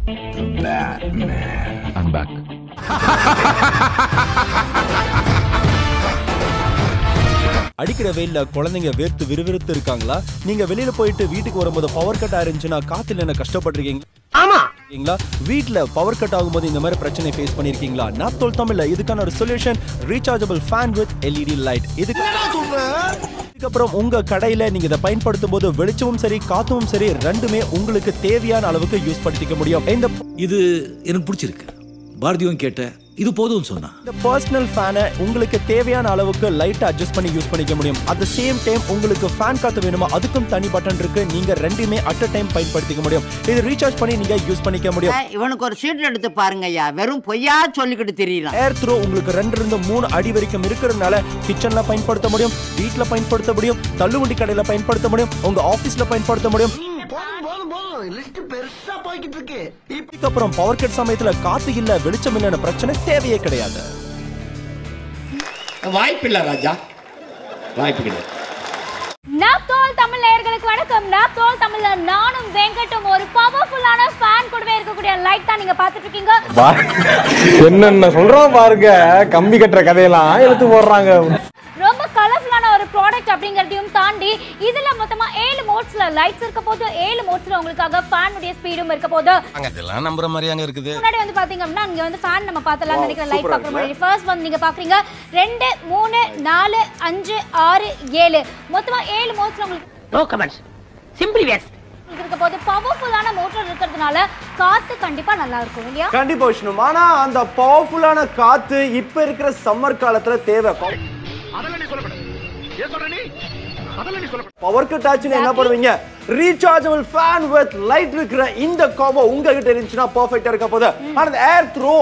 I'm back. அடிக்கிற வெயில்ல குழந்தைங்க வேர்த்து விறுவிறுத்து இருக்காங்களா நீங்க வெளியில போயிட்டு வீட்டுக்கு வரும்போது பவர் கட் ஆயிருந்துச்சுன்னா காத்துல என்ன கஷ்டப்பட்டிருக்கீங்க ஆமா இருக்கீங்களா வீட்ல பவர் கட் ஆகும்போது இந்த மாதிரி பிரச்சனை ஃபேஸ் பண்ணிருக்கீங்களா நாப்தோல் தமிழ்ல இதுக்கான ஒரு solution rechargeable fan with LED light இதுக்கு இதுக்கப்புறம் உங்க கடையில நீங்க இதை பயன்படுத்தும் போது வெளிச்சமும் சரி காத்தும் சரி ரெண்டுமே உங்களுக்கு தேவையான அளவுக்கு யூஸ் படுத்திக்க முடியும் இந்த இது எனக்கு பிடிச்சிருக்கு பாரதியும் கேட்ட இது போதும் சொன்னா இந்த பர்சனல் ஃபேனை உங்களுக்கு தேவையான அளவுக்கு லைட் அட்ஜஸ்ட் பண்ணி யூஸ் பண்ணிக்க முடியும் அட் த சேம் டைம் உங்களுக்கு ஃபேன் காத்து வேணுமா அதுக்கும் தனி பட்டன் இருக்கு நீங்க ரெண்டுமே அட் அ டைம் பயன்படுத்திக்க முடியும் இது ரீசார்ஜ் பண்ணி நீங்க யூஸ் பண்ணிக்க முடியும் இவனுக்கு ஒரு சீட் எடுத்து பாருங்க ஐயா வெறும் பொய்யா சொல்லிக்கிட்டு தெரியலாம் ஏர் த்ரோ உங்களுக்கு ரெண்டு இருந்து மூணு அடி வரைக்கும் இருக்கிறதுனால கிச்சன்ல பயன்படுத்த முடியும் வீட்ல பயன்படுத்த முடியும் தள்ளுவண்டி கடையில பயன்படுத்த முடியும் உங்க ஆபீஸ்ல பயன்படுத்த முடியும் போதும் போதும் போதும் லிஸ்ட் பெருசா போய்கிட்டு இருக்கு இதுக்கப்புறம் பவர் கட் சமயத்துல காத்து இல்ல வெளிச்சம் இல்லைன்னு பிரச்சனை தேவையே கிடையாது வாய்ப்பில்லை ராஜா வாய்ப்பு கிடையாது நாப்தோல் தமிழ் நேயர்களுக்கு வணக்கம் நாப்தோல் தமிழ்ல நானும் வெங்கட்டும் ஒரு பவர்ஃபுல்லான ஃபேன் கூடவே இருக்கக்கூடிய லைட் தான் நீங்க பார்த்துட்டு இருக்கீங்க என்னென்ன சொல்றோம் பாருங்க கம்பி கட்டுற கதையெல்லாம் எடுத்து போடுறாங்க ரொம்ப கலர்ஃபுல்லான ஒரு ப்ராடக்ட் அப்படிங்கறதையும் தாண்டி இதுல மொத்தமா ஏழு மோட்ஸ்ல லைட்ஸ் இருக்க போது ஏழு மோட்ஸ்ல உங்களுக்காக ஃபேன் உடைய ஸ்பீடும் இருக்க போது இதெல்லாம் நம்புற மாதிரியாங்க இருக்குது முன்னாடி வந்து பாத்தீங்க அப்படின்னா இங்க வந்து ஃபேன் நம்ம பார்த்தலாம் நினைக்கிறேன் லைட் பார்க்குற மாதிரி ஃபர்ஸ்ட் வந்து நீங்க பாக்குறீங்க ரெண்டு மூணு நாலு அஞ்சு ஆறு ஏழு மொத்தமா ஏழு மோட்ஸ்ல உங்களுக்கு நோ கமெண்ட்ஸ் சிம்பிளி வேஸ்ட் இருக்க போது பவர்ஃபுல்லான மோட்டர் இருக்கிறதுனால காத்து கண்டிப்பா நல்லா இருக்கும் இல்லையா கண்டிப்பா விஷ்ணு ஆனா அந்த பவர்ஃபுல்லான காத்து இப்ப இருக்கிற சம்மர் காலத்துல தேவை பவர் கட் ஆச்சுன்னு என்ன பண்ணுவீங்க ரீசார்ஜபிள் ஃபேன் வித் லைட் இருக்கிற இந்த காம்போ உங்ககிட்ட இருந்துச்சுன்னா பெர்ஃபெக்ட்டா இருக்க போது ஆனா இந்த ஏர் த்ரோ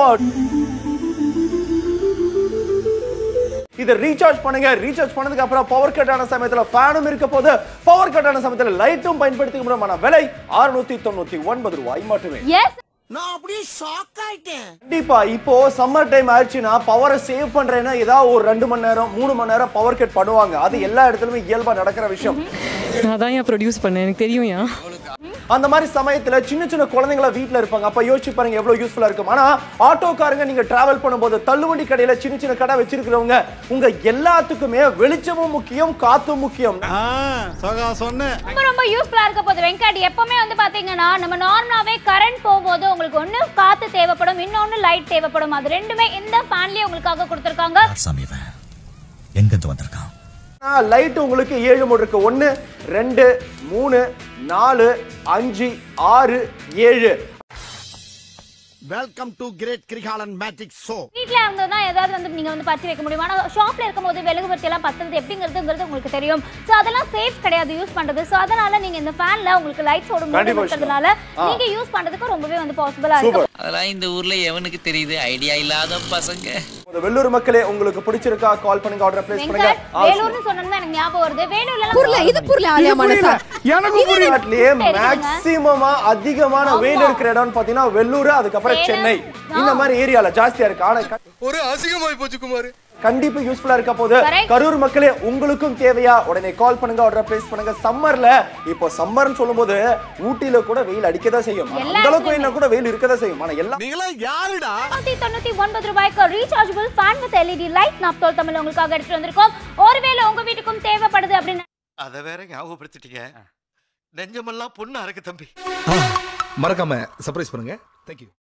இதை ரீசார்ஜ் பண்ணுங்க ரீசார்ஜ் பண்ணதுக்கு அப்புறம் பவர் கட் ஆன சமயத்துல ஃபேனும் இருக்க போது பவர் கட் ஆன சமயத்துல லைட்டும் பயன்படுத்திக்க முடியும் ஆனா விலை 699 தொண்ணூத்தி ஒன்பது ரூபாய் மட்டுமே எஸ் நான் அப்படியே ஷாக் ஆயிட்டேன் கண்டிப்பா இப்போ சம்மர் டைம் ஆயிடுச்சுன்னா பவரை சேவ் பண்றேன்னா ஏதாவது ஒரு ரெண்டு மணி நேரம் மூணு மணி நேரம் பவர் கட் பண்ணுவாங்க அது எல்லா இடத்துலயுமே இயல்பா நடக்கிற விஷயம் நான் தான் ஏன் ப்ரொடியூஸ் பண்ணேன் எனக்கு தெரியும் ஏன் அந்த மாதிரி சமயத்துல சின்ன சின்ன குழந்தைங்களா வீட்ல இருப்பாங்க அப்ப யோசிச்சு பாருங்க எவ்வளவு யூஸ்ஃபுல்லா இருக்கும் ஆனா ஆட்டோக்காரங்க நீங்க டிராவல் பண்ணும்போது தள்ளுவண்டி கடையில சின்ன சின்ன கடை வச்சிருக்கிறவங்க உங்க எல்லாத்துக்குமே வெளிச்சமும் முக்கியம் காத்தும் முக்கியம் ரொம்ப ரொம்ப யூஸ்ஃபுல்லா இருக்க போகுது வெங்கட் எப்பவுமே வந்து பாத்தீங்கன்னா நம்ம நார்மலாவே கரண்ட் போகும்போது உங்களுக்கு ஒண்ணு காத்து தேவைப்படும் இன்னொன்னு லைட் தேவைப்படும் அது ரெண்டுமே இந்த ஃபேன்லயே உங்களுக்காக கொடுத்திருக்காங்க எங்கிருந்து வந்திருக்கான் லைட் உங்களுக்கு ஏழு மோட் இருக்கு ஒன்னு ரெண்டு மூணு நாலு அஞ்சு ஆறு ஏழு welcome to great Kirikalan magic show வீட்ல இருந்ததுனா ஏதாவது வந்து நீங்க வந்து பத்தி வைக்க முடியும் ஆனா ஷாப்ல இருக்கும்போது மெழுகுபத்தி எல்லாம் பத்துறது எப்படிங்கிறதுங்கிறது உங்களுக்கு தெரியும் சோ அதெல்லாம் சேஃப் கிடையாது யூஸ் பண்றது சோ அதனால நீங்க இந்த ஃபேன்ல உங்களுக்கு லைட்ஸ் ஓடும் கண்டிப்பா இருக்கிறதுனால நீங்க யூஸ் பண்றதுக்கு ரொம்பவே வந்து பாசிபிளா இருக்கும் அதெல்லாம் இந்த ஊர்ல எவனுக்கு தெரியுது ஐடியா இல்லாத பசங்க இந்த வெள்ளூர் மக்களே உங்களுக்கு பிடிச்சிருக்கா கால் பண்ணுங்க ஆர்டர் பிளேஸ் பண்ணுங்க வெங்கட் வேலூர்னு சொன்னது எனக்கு ஞாபகம் வருது வேலூர்ல புரியல இது புரியல ஆலியா மனசா தமிழ்நாட்டிலேயே மேக்சிமமா அதிகமான வெயில் இருக்கிற இடம்னு பாத்தீங்கன்னா வெள்ளூர் அதுக்கப்புறம் சேலம். சென்னை இந்த மாதிரி ஏரியால ஜாஸ்தியா இருக்கு ஆனா க- ஒரு அசிங்கமாய் போச்சு குமார் கண்டிப்பா யூஸ்ஃபுல்லா இருக்க போது Correct. கரூர் மக்களே உங்களுக்கும் தேவையா உடனே கால் பண்ணுங்க ஆர்டர் பிளேஸ் பண்ணுங்க சம்மர்ல இப்போ சம்மர்னு சொல்லும்போது ஊட்டியில கூட வெயில் அடிக்கதான் செய்யும் ஆனா எல்லா அந்த அளவுக்கு இடத்துலயுமே. வெயில்னா கூட வெயில் இருக்கதான் செய்யும் ஆனா எல்லாம் நீங்களா யாருடா நூத்தி தொண்ணூத்தி ஒன்பது ரூபாய்க்கு rechargeable fan with LED light Naaptol Tamil உங்களுக்காக எடுத்துட்டு வந்திருக்கோம் ஒருவேளை உங்க வீட்டுக்கும் தேவைப்படுது அப்படின்னு அத வேற ஞாபகப்படுத்திட்டீங்க நெஞ்சமெல்லாம் பொண்ணு அறக்கு தம்பி மறக்காம சர்ப்ரைஸ் பண்ணுங்க தேங்க்யூ